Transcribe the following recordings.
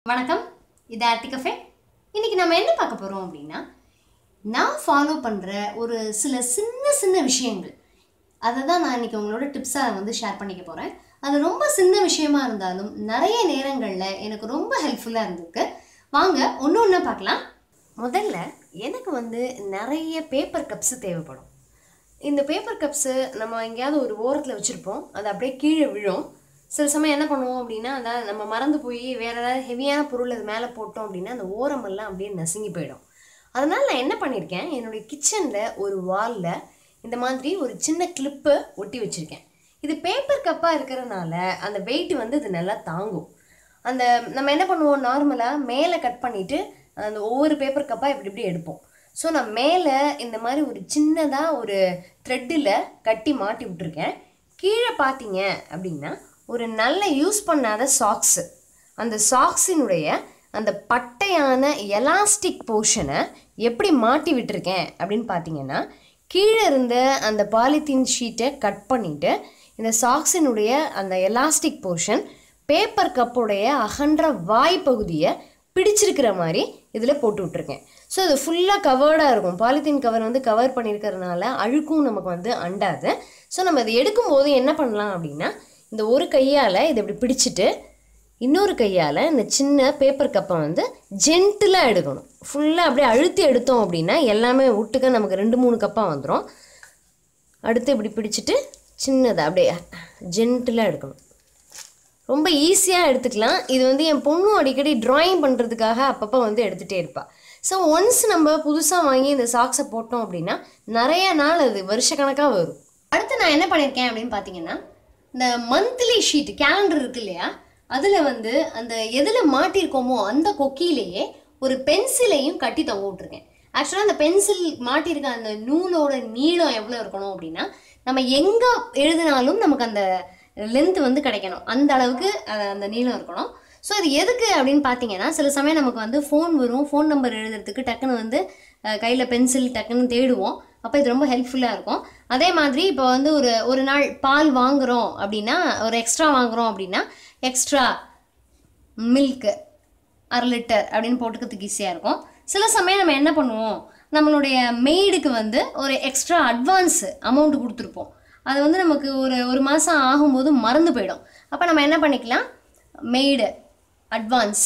வணக்கம் இது ஆர்த்தி கஃபே இன்னைக்கு நம்ம என்ன பார்க்க போகிறோம் அப்படின்னா நான் ஃபாலோ பண்ணுற ஒரு சில சின்ன சின்ன விஷயங்கள் அதை தான் நான் இன்னைக்கு உங்களோட டிப்ஸாக வந்து ஷேர் பண்ணிக்க போகிறேன் அது ரொம்ப சின்ன விஷயமா இருந்தாலும் நிறைய நேரங்களில் எனக்கு ரொம்ப ஹெல்ப்ஃபுல்லாக இருந்திருக்கு வாங்க ஒன்று ஒன்றா பார்க்கலாம் முதல்ல எனக்கு வந்து நிறைய பேப்பர் கப்ஸ் தேவைப்படும் இந்த பேப்பர் கப்ஸு நம்ம எங்கேயாவது ஒரு ஓரத்தில் வச்சுருப்போம் அது அப்படியே கீழே விழும் சில சமயம் என்ன பண்ணுவோம் அப்படின்னா அதை நம்ம மறந்து போய் வேறு ஏதாவது ஹெவியான பொருள் அது மேலே போட்டோம் அப்படின்னா அந்த ஓரமெல்லாம் அப்படியே நசுங்கி போயிடும் அதனால் நான் என்ன பண்ணியிருக்கேன் என்னுடைய கிச்சனில் ஒரு வாலில் இந்த மாதிரி ஒரு சின்ன கிளிப்பை ஒட்டி வச்சுருக்கேன் இது பேப்பர் கப்பாக இருக்கிறனால அந்த வெயிட் வந்து இது நல்லா தாங்கும் அந்த நம்ம என்ன பண்ணுவோம் நார்மலாக மேலே கட் பண்ணிவிட்டு அந்த ஒவ்வொரு பேப்பர் கப்பாக இப்படி இப்படி எடுப்போம் ஸோ நான் மேலே இந்த மாதிரி ஒரு சின்னதாக ஒரு த்ரெட்டில் கட்டி மாட்டி விட்டுருக்கேன் கீழே பார்த்தீங்க அப்படின்னா ஒரு நல்ல யூஸ் பண்ணாத சாக்ஸு அந்த சாக்ஸினுடைய அந்த பட்டையான எலாஸ்டிக் போர்ஷனை எப்படி மாட்டி விட்டுருக்கேன் அப்படின்னு பார்த்தீங்கன்னா கீழே இருந்த அந்த பாலித்தீன் ஷீட்டை கட் பண்ணிவிட்டு இந்த சாக்ஸினுடைய அந்த எலாஸ்டிக் போர்ஷன் பேப்பர் கப்புடைய அகன்ற வாய் பகுதியை பிடிச்சிருக்கிற மாதிரி இதில் போட்டு விட்ருக்கேன் ஸோ இது ஃபுல்லாக கவர்டாக இருக்கும் பாலித்தீன் கவர் வந்து கவர் பண்ணியிருக்கிறதுனால அழுக்கும் நமக்கு வந்து அண்டாது ஸோ நம்ம இதை எடுக்கும்போது என்ன பண்ணலாம் அப்படின்னா இந்த ஒரு கையால் இதை இப்படி பிடிச்சிட்டு இன்னொரு கையால் இந்த சின்ன பேப்பர் கப்பை வந்து ஜென்டிலாக எடுக்கணும் ஃபுல்லாக அப்படியே அழுத்தி எடுத்தோம் அப்படின்னா எல்லாமே ஒட்டுக்க நமக்கு ரெண்டு மூணு கப்பாக வந்துடும் அடுத்து இப்படி பிடிச்சிட்டு சின்னதாக அப்படியே ஜென்டிலாக எடுக்கணும் ரொம்ப ஈஸியாக எடுத்துக்கலாம் இது வந்து என் பொண்ணும் அடிக்கடி ட்ராயிங் பண்ணுறதுக்காக அப்பப்போ வந்து எடுத்துகிட்டே இருப்பாள் ஸோ ஒன்ஸ் நம்ம புதுசாக வாங்கி இந்த சாக்ஸை போட்டோம் அப்படின்னா நிறைய நாள் அது வருஷக்கணக்காக வரும் அடுத்து நான் என்ன பண்ணியிருக்கேன் அப்படின்னு பார்த்தீங்கன்னா இந்த மந்த்லி ஷீட் கேலண்டர் இருக்கு இல்லையா அதில் வந்து அந்த எதில் மாட்டியிருக்கோமோ அந்த கொக்கியிலேயே ஒரு பென்சிலையும் கட்டி தொங்க விட்ருக்கேன் ஆக்சுவலாக அந்த பென்சில் மாட்டியிருக்க அந்த நூலோட நீளம் எவ்வளோ இருக்கணும் அப்படின்னா நம்ம எங்கே எழுதினாலும் நமக்கு அந்த லென்த் வந்து கிடைக்கணும் அந்த அளவுக்கு அஹ், அந்த நீளம் இருக்கணும் ஸோ இது எதுக்கு அப்படின்னு பார்த்தீங்கன்னா சில சமயம் நமக்கு வந்து ஃபோன் வரும் ஃபோன் நம்பர் எழுதுறதுக்கு டக்குன்னு வந்து கையில் பென்சில் டக்குன்னு தேடுவோம் அப்போ இது ரொம்ப ஹெல்ப்ஃபுல்லாக இருக்கும் அதே மாதிரி இப்போ வந்து ஒரு ஒரு நாள் பால் வாங்குகிறோம் அப்படின்னா ஒரு எக்ஸ்ட்ரா வாங்குகிறோம் அப்படின்னா எக்ஸ்ட்ரா மில்க்கு அரை லிட்டர் அப்படின்னு போட்டுக்கிறதுக்கு ஈஸியாக இருக்கும் சில சமயம் நம்ம என்ன பண்ணுவோம் நம்மளுடைய மெய்டுக்கு வந்து ஒரு எக்ஸ்ட்ரா அட்வான்ஸ் அமௌண்ட் கொடுத்துருப்போம் அது வந்து நமக்கு ஒரு ஒரு மாதம் ஆகும்போது மறந்து போயிடும் அப்போ நம்ம என்ன பண்ணிக்கலாம் maid advance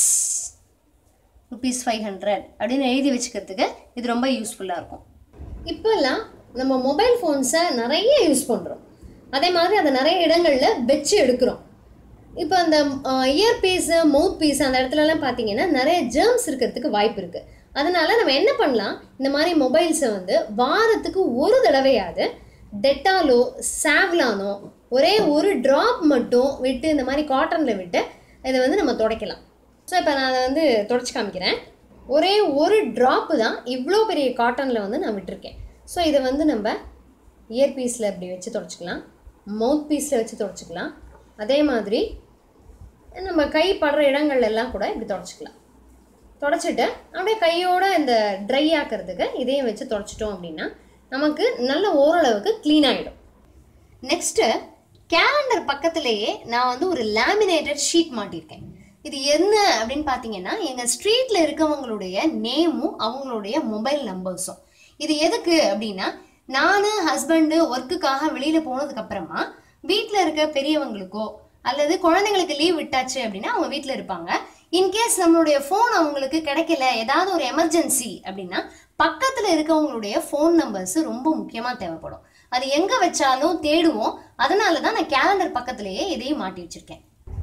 rupees five hundred அப்படின்னு எழுதி வச்சுக்கிறதுக்கு இது ரொம்ப யூஸ்ஃபுல்லாக இருக்கும் இப்போல்லாம் நம்ம மொபைல் ஃபோன்ஸை நிறைய யூஸ் பண்ணுறோம் அதே மாதிரி அதை நிறைய இடங்களில் வச்சு எடுக்கிறோம் இப்போ அந்த இயர் பீஸு மவுத் பீஸ் அந்த இடத்துலலாம் பார்த்தீங்கன்னா நிறைய ஜேர்ம்ஸ் இருக்கிறதுக்கு வாய்ப்பு இருக்குது அதனால நம்ம என்ன பண்ணலாம் இந்த மாதிரி மொபைல்ஸை வந்து வாரத்துக்கு ஒரு தடவையாவது டெட்டாலோ சாவ்லானோ ஒரே ஒரு ட்ராப் மட்டும் விட்டு இந்த மாதிரி காட்டனில் விட்டு இதை வந்து நம்ம துடைக்கலாம் ஸோ இப்போ நான் அதை வந்து தொடச்சி காமிக்கிறேன் ஒரே ஒரு ட்ராப்பு தான் இவ்வளோ பெரிய காட்டனில் வந்து நான் விட்டுருக்கேன் ஸோ இதை வந்து நம்ம இயர் பீஸில் இப்படி வச்சு தொடச்சிக்கலாம் மவுத் பீஸில் வச்சு தொடச்சிக்கலாம் அதே மாதிரி நம்ம கை படுற இடங்கள்ல எல்லாம் கூட இப்படி தொடச்சிக்கலாம் தொடச்சிட்டு அப்படியே கையோட இந்த ட்ரை ஆக்கிறதுக்கு இதையும் வச்சு தொடச்சிட்டோம் அப்படின்னா நமக்கு நல்ல ஓரளவுக்கு க்ளீன் ஆகிடும் நெக்ஸ்ட்டு கேலண்டர் பக்கத்திலேயே நான் வந்து ஒரு லேமினேட்டட் ஷீட் மாட்டியிருக்கேன் இது என்ன அப்படின்னு பார்த்தீங்கன்னா எங்கள் ஸ்ட்ரீட்டில் இருக்கவங்களுடைய நேமும் அவங்களுடைய மொபைல் நம்பர்ஸும் இது எதுக்கு அப்படின்னா நான் ஹஸ்பண்டு ஒர்க்குக்காக வெளியில் போனதுக்கப்புறமா வீட்டில் இருக்க பெரியவங்களுக்கோ அல்லது குழந்தைங்களுக்கு லீவ் விட்டாச்சு அப்படின்னா அவங்க வீட்டில் இருப்பாங்க இன்கேஸ் நம்மளுடைய ஃபோன் அவங்களுக்கு கிடைக்கல ஏதாவது ஒரு எமர்ஜென்சி அப்படின்னா பக்கத்தில் இருக்கவங்களுடைய ஃபோன் நம்பர்ஸ் ரொம்ப முக்கியமாக தேவைப்படும் அது எங்கே வச்சாலும் தேடுவோம் அதனால தான் நான் கேலண்டர் பக்கத்துலேயே இதையும் மாட்டி வச்சுருக்கேன்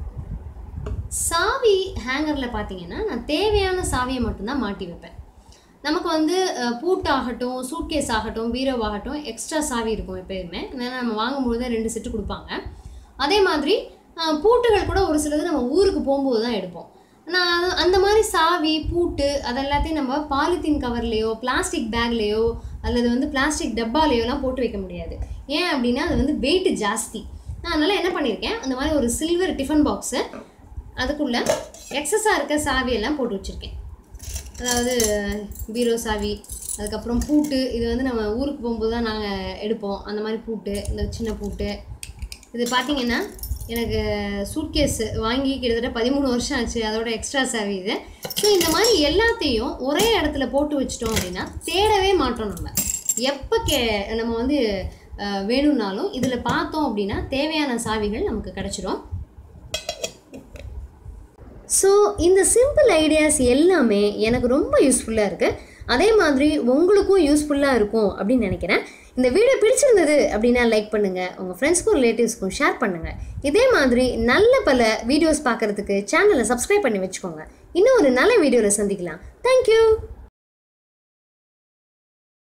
சாவி ஹேங்கரில் பார்த்தீங்கன்னா நான் தேவையான சாவியை மட்டும்தான் மாட்டி வைப்பேன் நமக்கு வந்து அஹ், பூட்டாகட்டும் சூட்கேஸ் ஆகட்டும் பீரோவாகட்டும் எக்ஸ்ட்ரா சாவி இருக்கும் எப்பயுமே ஏன்னா நம்ம வாங்கும்போது ரெண்டு செட்டு கொடுப்பாங்க அதே மாதிரி அஹ், பூட்டுகள் கூட ஒரு சிலது நம்ம ஊருக்கு போகும்போது தான் எடுப்போம் நான் அது- அந்த மாதிரி சாவி பூட்டு அதெல்லாத்தையும் நம்ம பாலித்தீன் கவர்லேயோ பிளாஸ்டிக் பேக்லேயோ அல்லது வந்து பிளாஸ்டிக் டப்பாலேயோலாம் போட்டு வைக்க முடியாது ஏன் அப்படின்னா அது வந்து வெயிட் ஜாஸ்தி நான் அதனால் என்ன பண்ணியிருக்கேன் அந்த மாதிரி ஒரு சில்வர் டிஃபன் பாக்ஸு அதுக்குள்ளே எக்ஸஸாக இருக்க சாவியெல்லாம் போட்டு வச்சுருக்கேன் அதாவது பீரோ சாவி அதுக்கப்புறம் பூட்டு இது வந்து நம்ம ஊருக்கு போகும்போது தான் நாங்கள் எடுப்போம் அந்த மாதிரி பூட்டு இந்த சின்ன பூட்டு இது பார்த்தீங்கன்னா எனக்கு சூட்கேஸ் வாங்கி கிட்டத்தட்ட பதிமூணு வருஷம் ஆச்சு அதோட எக்ஸ்ட்ரா சாவி இது ஸோ இந்த மாதிரி எல்லாத்தையும் ஒரே இடத்துல போட்டு வச்சிட்டோம் அப்படின்னா தேடவே மாட்டோம் நம்ம எப்போ கே நம்ம வந்து அஹ், வேணும்னாலும் இதில் பார்த்தோம் அப்படின்னா தேவையான சாவிகள் நமக்கு கிடச்சிரும் ஸோ இந்த சிம்பிள் ஐடியாஸ் எல்லாமே எனக்கு ரொம்ப யூஸ்ஃபுல்லாக இருக்குது அதே மாதிரி உங்களுக்கும் யூஸ்ஃபுல்லாக இருக்கும் அப்படின்னு நினைக்கிறேன் இந்த வீடியோ பிடிச்சிருந்தது அப்படின்னா லைக் பண்ணுங்கள் உங்கள் ஃப்ரெண்ட்ஸ்க்கும் ரிலேட்டிவ்ஸ்க்கும் ஷேர் பண்ணுங்கள் இதே மாதிரி நல்ல பல வீடியோஸ் பார்க்குறதுக்கு சேனலை சப்ஸ்கிரைப் பண்ணி வச்சுக்கோங்க இன்னும் ஒரு நல்ல வீடியோவில் சந்திக்கலாம் தேங்க்யூ